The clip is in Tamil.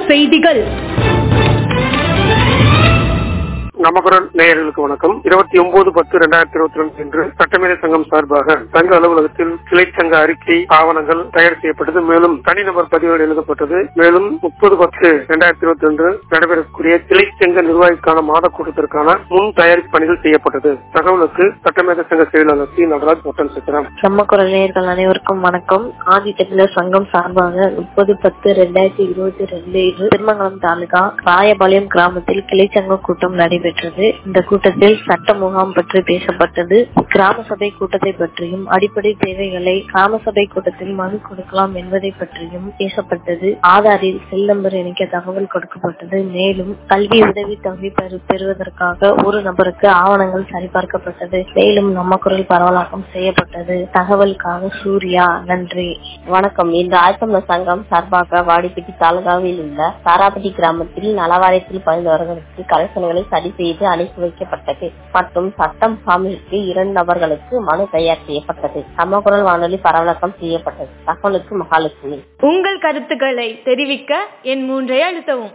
செய்திகள் நமக்குரல் நேயர்களுக்கு வணக்கம் இருபத்தி ஒன்பது பத்து இரண்டாயிரத்தி இருபத்தி ரெண்டு இன்று சட்டமேதை சங்கம் சார்பாக சங்க அலுவலகத்தில் கிளை சங்க அறிக்கை ஆவணங்கள் தயார் செய்யப்பட்டது மேலும் தனிநபர் பதிவுகள் எழுதப்பட்டது மேலும் முப்பது பத்து இரண்டாயிரத்தி இருபத்தி ரெண்டு நடைபெறக்கூடிய கிளை சங்க நிர்வாகிக்கான மாத கூட்டத்திற்கான முன் தயாரிப்பு பணிகள் செய்யப்பட்டது தகவலுக்கு சட்டமேதை சங்க செயலாளர் சி நடராஜ் ஒட்டன் சித்திரம் நம்ம குரல் நேயர்கள் அனைவருக்கும் வணக்கம் ஆதி தமிழர் சங்கம் சார்பாக முப்பது பத்து ரெண்டாயிரத்தி இருபத்தி ரெண்டு இன்று திருமங்கலம் தாலுகா ராயபாளையம் கிராமத்தில் கிளைச்சங்க கூட்டம் நடைபெற்றது இந்த கூட்டத்தில் சட்ட முகாம் பற்றி பேசப்பட்டது கிராம சபை கூட்டத்தை பற்றியும் அடிப்படை தேவைகளை கிராம சபை கூட்டத்தில் மனு கொடுக்கலாம் என்பதை பற்றியும் பேசப்பட்டது ஆதாரில் செல் நம்பர் இணைக்க தகவல் கொடுக்கப்பட்டது மேலும் கல்வி உதவி தொகை பெறு- பெறுவதற்காக ஒரு நபருக்கு ஆவணங்கள் சரிபார்க்கப்பட்டது மேலும் நம்ம குரல் பரவலாக்கம் செய்யப்பட்டது தகவலுக்காக சூர்யா நன்றி வணக்கம் இன்று ஆயத்தமிழர் சங்கம் சார்பாக வாடிப்பட்டி தாலுகாவில் உள்ள தாராப்பட்டி கிராமத்தில் நலவாரியத்தில் பதிந்தவர்களுக்கு கலெக்ஷன்களை சரி செய்து அனுப்பி வைக்கப்பட்டது மற்றும் சட்டம் முகாமிற்கு இரண்டு நபர்களுக்கு மனு தயார் செய்யப்பட்டது சமகுரல் வானொலி பரவலாக்கம் செய்யப்பட்டது தகவலுக்கு மகாலட்சுமி உங்கள் கருத்துக்களை தெரிவிக்க என் மூன்றை அழுத்தவும்